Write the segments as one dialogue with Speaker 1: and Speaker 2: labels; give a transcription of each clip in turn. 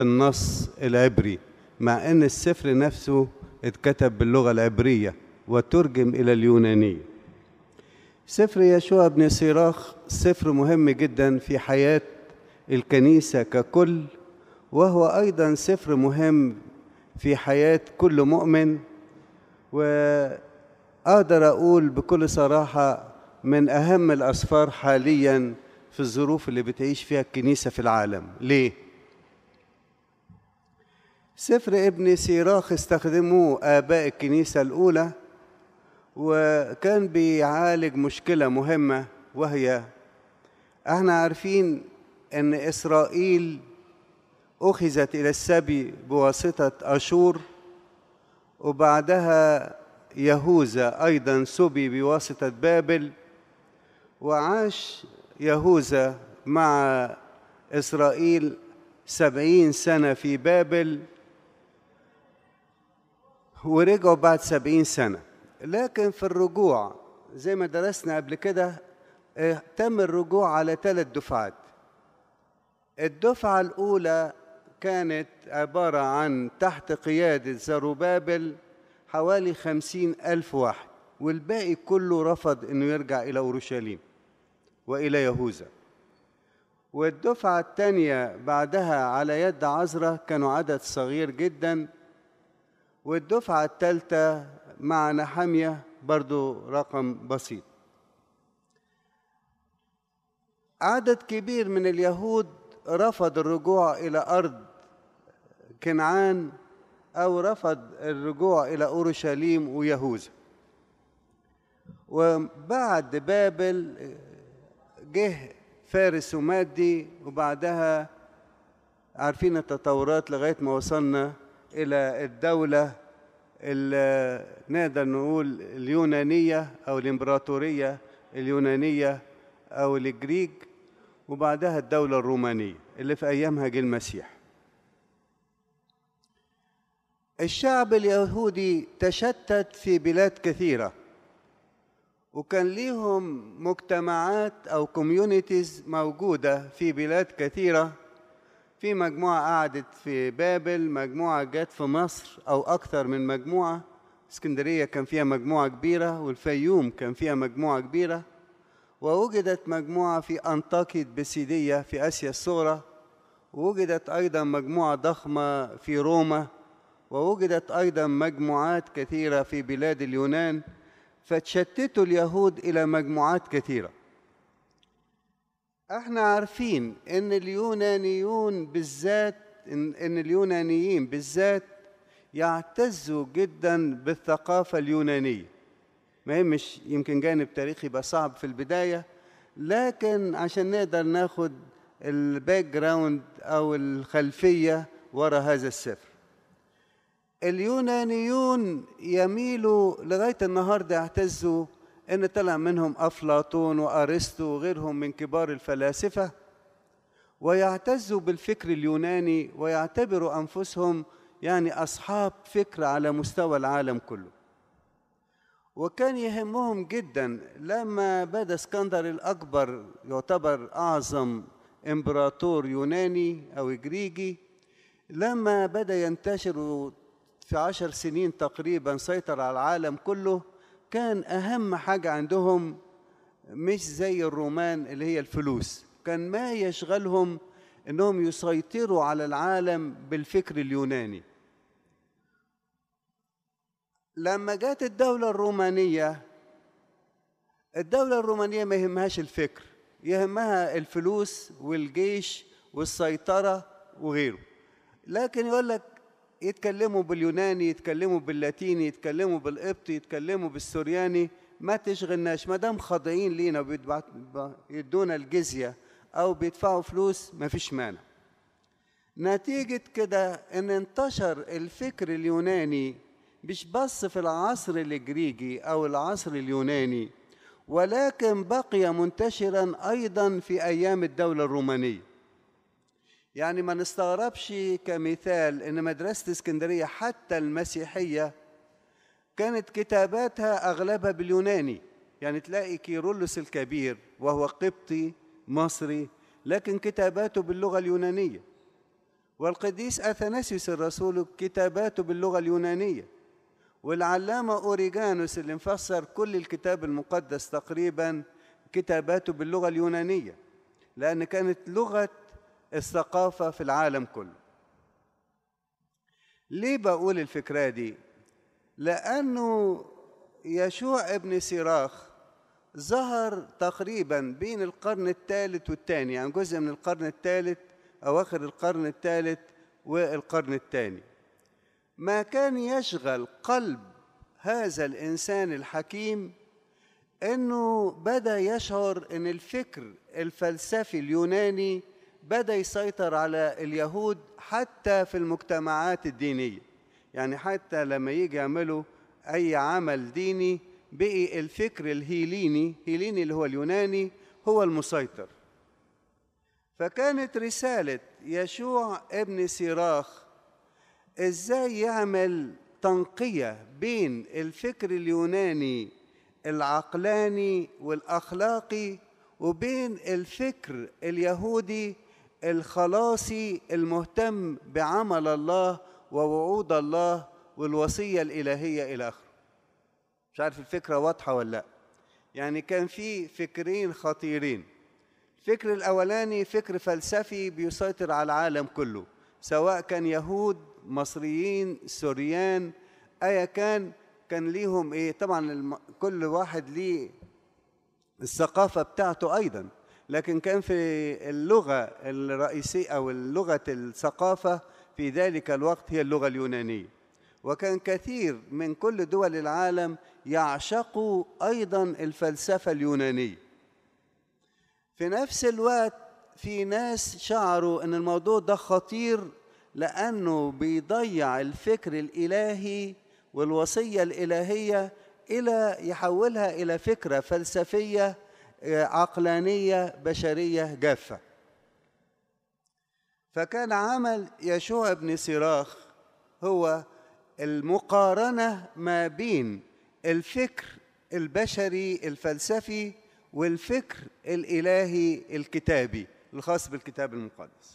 Speaker 1: النص العبري مع ان السفر نفسه اتكتب باللغة العبرية وترجم إلى اليونانية سفر يشوع بن سيراخ سفر مهم جدا في حياة الكنيسة ككل وهو أيضا سفر مهم في حياة كل مؤمن وأقدر أقول بكل صراحة من أهم الأسفار حاليا في الظروف اللي بتعيش فيها الكنيسة في العالم ليه؟ سفر ابن سيراخ استخدموه آباء الكنيسة الأولى وكان بيعالج مشكلة مهمة وهي احنا عارفين ان اسرائيل اخذت الى السبي بواسطة اشور وبعدها يهوذا ايضا سبي بواسطة بابل وعاش يهوذا مع اسرائيل سبعين سنة في بابل ورجعوا بعد سبعين سنة لكن في الرجوع زي ما درسنا قبل كده تم الرجوع على ثلاث دفعات الدفعة الأولى كانت عبارة عن تحت قيادة زروبابل حوالي خمسين ألف واحد والباقي كله رفض أنه يرجع إلى أورشليم وإلى يهوذا والدفعة الثانية بعدها على يد عزرة كانوا عدد صغير جدا والدفعة الثالثة مع نحمية برضو رقم بسيط عدد كبير من اليهود رفض الرجوع إلى أرض كنعان أو رفض الرجوع إلى أورشليم ويهوذا وبعد بابل جه فارس ومادي وبعدها عارفين التطورات لغاية ما وصلنا إلى الدولة نقدر نقول اليونانية أو الإمبراطورية اليونانية أو الجريك وبعدها الدولة الرومانية اللي في أيامها جه المسيح الشعب اليهودي تشتت في بلاد كثيرة وكان ليهم مجتمعات أو كوميونيتيز موجودة في بلاد كثيرة في مجموعة قعدت في بابل مجموعة جت في مصر أو أكثر من مجموعة اسكندرية كان فيها مجموعة كبيرة والفيوم كان فيها مجموعة كبيرة ووجدت مجموعة في أنطاكية بسيدية في آسيا الصغرى ووجدت أيضا مجموعة ضخمة في روما ووجدت أيضا مجموعات كثيرة في بلاد اليونان فتشتتوا اليهود إلى مجموعات كثيرة احنا عارفين ان اليونانيون بالذات ان, إن اليونانيين بالذات يعتزوا جدا بالثقافة اليونانية ما هي مش يمكن جانب تاريخي يبقى صعب في البداية لكن عشان نقدر ناخد الباك جراوند او الخلفية ورا هذا السفر اليونانيون يميلوا لغاية النهاردة يعتزوا ان طلع منهم افلاطون وارسطو وغيرهم من كبار الفلاسفه ويعتزوا بالفكر اليوناني ويعتبروا انفسهم يعني اصحاب فكر على مستوى العالم كله وكان يهمهم جدا لما بدا اسكندر الاكبر يعتبر اعظم امبراطور يوناني او جريجي لما بدا ينتشر في عشر سنين تقريبا سيطر على العالم كله كان أهم حاجة عندهم مش زي الرومان اللي هي الفلوس كان ما يشغلهم انهم يسيطروا على العالم بالفكر اليوناني لما جت الدولة الرومانية الدولة الرومانية ما يهمهاش الفكر يهمها الفلوس والجيش والسيطرة وغيره لكن يقول لك يتكلموا باليوناني يتكلموا باللاتيني يتكلموا بالقبطي يتكلموا بالسورياني ما تشغلناش ما دام خاضعين لينا ويدونا الجزيه او بيدفعوا فلوس ما فيش مانع نتيجة كده ان انتشر الفكر اليوناني مش بس في العصر الجريجي او العصر اليوناني ولكن بقي منتشرا ايضا في ايام الدولة الرومانية يعني ما نستغربش كمثال ان مدرسه اسكندريه حتى المسيحيه كانت كتاباتها اغلبها باليوناني يعني تلاقي كيرلس الكبير وهو قبطي مصري لكن كتاباته باللغه اليونانيه والقديس أثناسيوس الرسول كتاباته باللغة اليونانية والعلامة أوريجانوس اللي مفسر كل الكتاب المقدس تقريبا كتاباته باللغة اليونانية لأن كانت لغة الثقافة في العالم كله ليه بقول الفكرة دي؟ لأنه يشوع ابن سيراخ ظهر تقريبا بين القرن الثالث والثاني يعني جزء من القرن الثالث أواخر القرن الثالث والقرن الثاني ما كان يشغل قلب هذا الإنسان الحكيم انه بدا يشعر ان الفكر الفلسفي اليوناني بدا يسيطر على اليهود حتى في المجتمعات الدينيه يعني حتى لما يجي يعملوا اي عمل ديني بقي الفكر الهيليني هيليني اللي هو اليوناني هو المسيطر فكانت رساله يشوع ابن سيراخ ازاي يعمل تنقيه بين الفكر اليوناني العقلاني والاخلاقي وبين الفكر اليهودي الخلاصي المهتم بعمل الله ووعود الله والوصيه الالهيه الى اخره مش عارف الفكره واضحه ولا لا يعني كان في فكرين خطيرين الفكر الاولاني فكر فلسفي بيسيطر على العالم كله سواء كان يهود مصريين سوريان ايا كان كان ليهم ايه طبعا الم... كل واحد ليه الثقافة بتاعته أيضا لكن كان في اللغة الرئيسية أو اللغة الثقافة في ذلك الوقت هي اللغة اليونانية وكان كثير من كل دول العالم يعشقوا أيضا الفلسفة اليونانية في نفس الوقت في ناس شعروا أن الموضوع ده خطير لأنه بيضيع الفكر الإلهي والوصية الإلهية إلى يحولها إلى فكرة فلسفية عقلانية بشرية جافة فكان عمل يشوع بن سراخ هو المقارنة ما بين الفكر البشري الفلسفي والفكر الإلهي الكتابي الخاص بالكتاب المقدس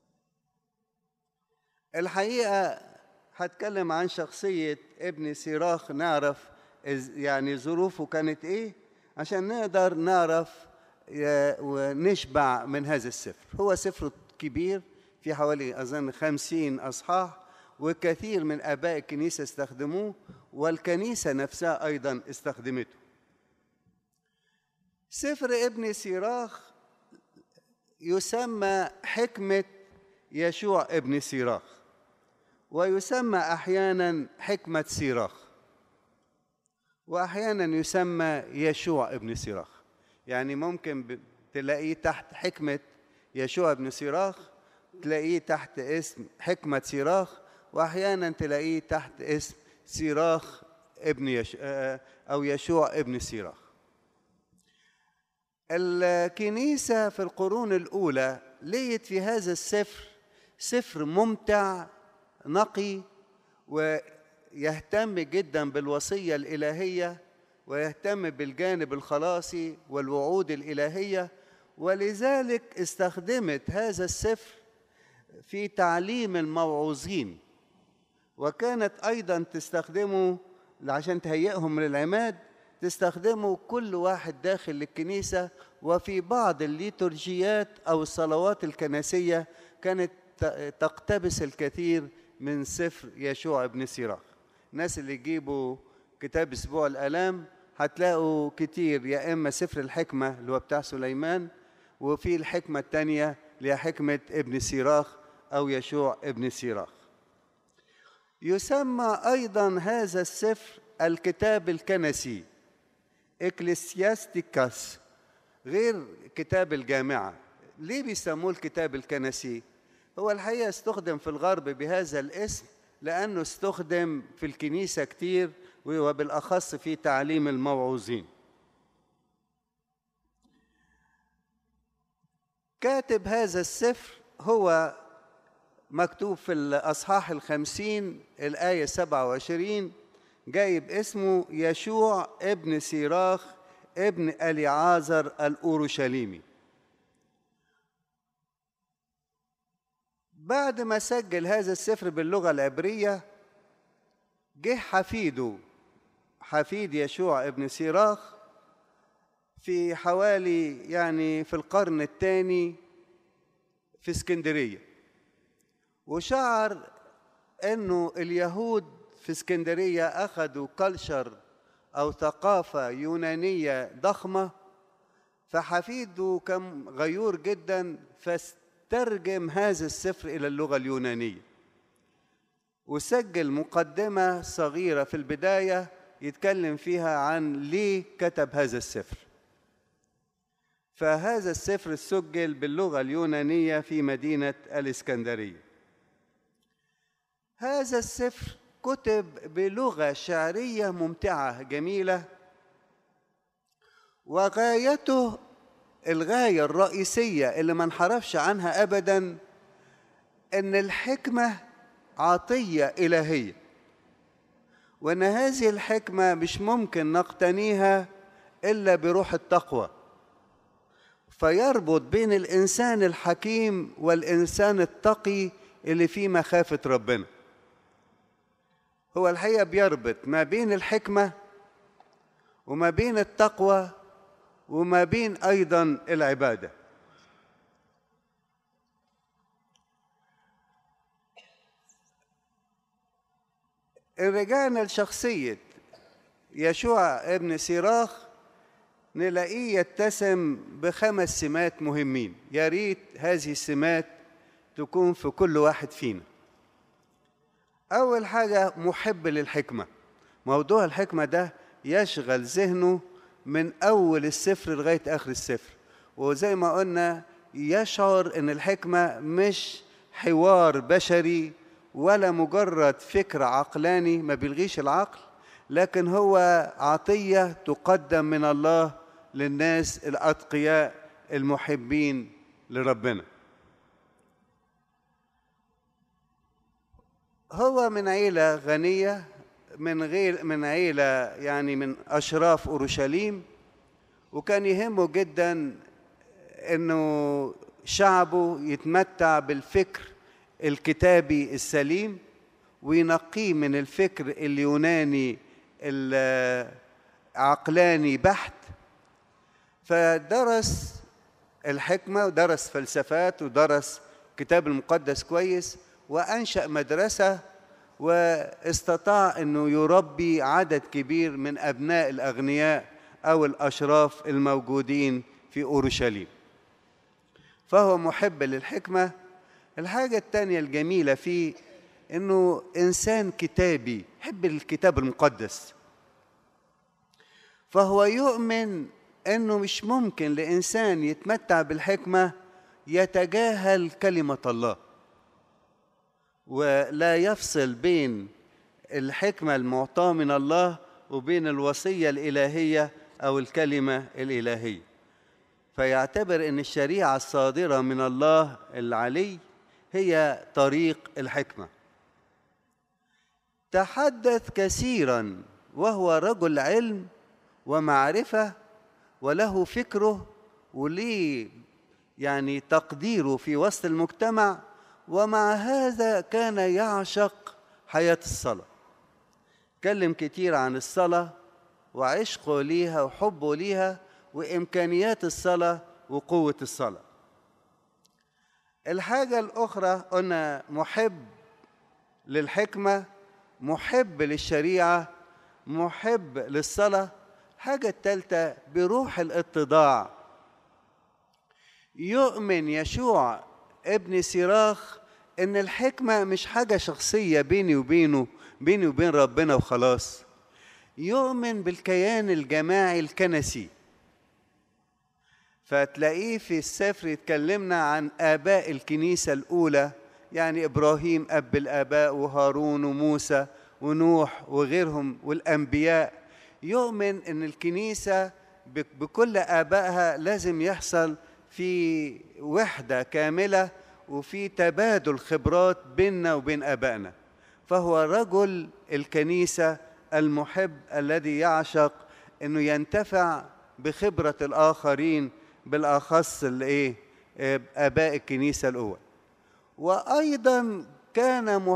Speaker 1: الحقيقة هتكلم عن شخصية ابن سيراخ نعرف يعني ظروفه كانت ايه عشان نقدر نعرف ونشبع من هذا السفر هو سفر كبير في حوالي أظن خمسين أصحاح وكثير من آباء الكنيسة استخدموه والكنيسة نفسها أيضا استخدمته سفر ابن سيراخ يسمى حكمة يشوع ابن سيراخ ويسمى احيانا حكمه سيراخ واحيانا يسمى يشوع ابن سيراخ يعني ممكن تلاقيه تحت حكمه يشوع ابن سيراخ تلاقيه تحت اسم حكمه سيراخ واحيانا تلاقيه تحت اسم سيراخ ابن يش... او يشوع ابن سيراخ الكنيسه في القرون الاولى لقيت في هذا السفر سفر ممتع نقي ويهتم جدا بالوصيه الالهيه ويهتم بالجانب الخلاصي والوعود الالهيه ولذلك استخدمت هذا السفر في تعليم الموعوظين وكانت ايضا تستخدمه عشان تهيئهم للعماد تستخدمه كل واحد داخل الكنيسه وفي بعض الليتورجيات او الصلوات الكنسيه كانت تقتبس الكثير من سفر يشوع ابن سيراخ الناس اللي يجيبوا كتاب اسبوع الالام هتلاقوا كتير يا اما سفر الحكمه اللي هو بتاع سليمان وفي الحكمه الثانيه اللي هي حكمه ابن سيراخ او يشوع ابن سيراخ يسمى ايضا هذا السفر الكتاب الكنسي اكليسياستيكاس غير كتاب الجامعه ليه بيسموه الكتاب الكنسي هو الحقيقه استخدم في الغرب بهذا الاسم لانه استخدم في الكنيسه كتير وبالاخص في تعليم الموعوظين كاتب هذا السفر هو مكتوب في الأصحاح الخمسين الآية سبعة وعشرين جايب اسمه يشوع ابن سيراخ ابن أليعازر الأورشليمي بعد ما سجل هذا السفر باللغة العبرية جه حفيده حفيد يشوع ابن سيراخ في حوالي يعني في القرن الثاني في اسكندرية وشعر انه اليهود في اسكندرية اخذوا كلشر او ثقافة يونانية ضخمة فحفيده كان غيور جدا فاسترجم هذا السفر الى اللغة اليونانية وسجل مقدمة صغيرة في البداية يتكلم فيها عن ليه كتب هذا السفر فهذا السفر سجل باللغة اليونانية في مدينة الإسكندرية هذا السفر كتب بلغة شعرية ممتعة جميلة وغايته الغاية الرئيسية اللي ما انحرفش عنها أبدا إن الحكمة عطية إلهية وأن هذه الحكمة مش ممكن نقتنيها إلا بروح التقوى فيربط بين الإنسان الحكيم والإنسان التقي اللي فيه مخافة ربنا هو الحقيقة بيربط ما بين الحكمة وما بين التقوى وما بين أيضا العبادة إن رجعنا لشخصية يشوع ابن سيراخ نلاقيه يتسم بخمس سمات مهمين يا ريت هذه السمات تكون في كل واحد فينا أول حاجة محب للحكمة موضوع الحكمة ده يشغل ذهنه من أول السفر لغاية آخر السفر وزي ما قلنا يشعر إن الحكمة مش حوار بشري ولا مجرد فكر عقلاني ما بيلغيش العقل لكن هو عطية تقدم من الله للناس الأتقياء المحبين لربنا هو من عيلة غنية من غير من عيلة يعني من أشراف أورشليم وكان يهمه جدا إنه شعبه يتمتع بالفكر الكتابي السليم وينقيه من الفكر اليوناني العقلاني بحت فدرس الحكمة ودرس فلسفات ودرس كتاب المقدس كويس وأنشأ مدرسة واستطاع أنه يربي عدد كبير من أبناء الأغنياء أو الأشراف الموجودين في أورشليم فهو محب للحكمة الحاجة الثانية الجميلة فيه أنه إنسان كتابي يحب الكتاب المقدس فهو يؤمن أنه مش ممكن لإنسان يتمتع بالحكمة يتجاهل كلمة الله ولا يفصل بين الحكمة المعطاة من الله وبين الوصية الإلهية أو الكلمة الإلهية فيعتبر أن الشريعة الصادرة من الله العلي هي طريق الحكمة تحدث كثيرا وهو رجل علم ومعرفة وله فكره وليه يعني تقديره في وسط المجتمع ومع هذا كان يعشق حياة الصلاة تكلم كتير عن الصلاة وعشقه ليها وحبه ليها وإمكانيات الصلاة وقوة الصلاة الحاجة الأخرى قلنا محب للحكمة محب للشريعة محب للصلاة الحاجة الثالثة بروح الاتضاع يؤمن يشوع ابن سيراخ ان الحكمة مش حاجة شخصية بيني وبينه بيني وبين ربنا وخلاص يؤمن بالكيان الجماعي الكنسي فتلاقيه في السفر يتكلمنا عن آباء الكنيسة الأولى يعني إبراهيم أب الآباء وهارون وموسى ونوح وغيرهم والأنبياء يؤمن أن الكنيسة بكل آبائها لازم يحصل في وحدة كاملة وفي تبادل خبرات بيننا وبين آبائنا فهو رجل الكنيسة المحب الذي يعشق أنه ينتفع بخبرة الآخرين بالأخص الإيه آباء الكنيسة الأول وأيضا كان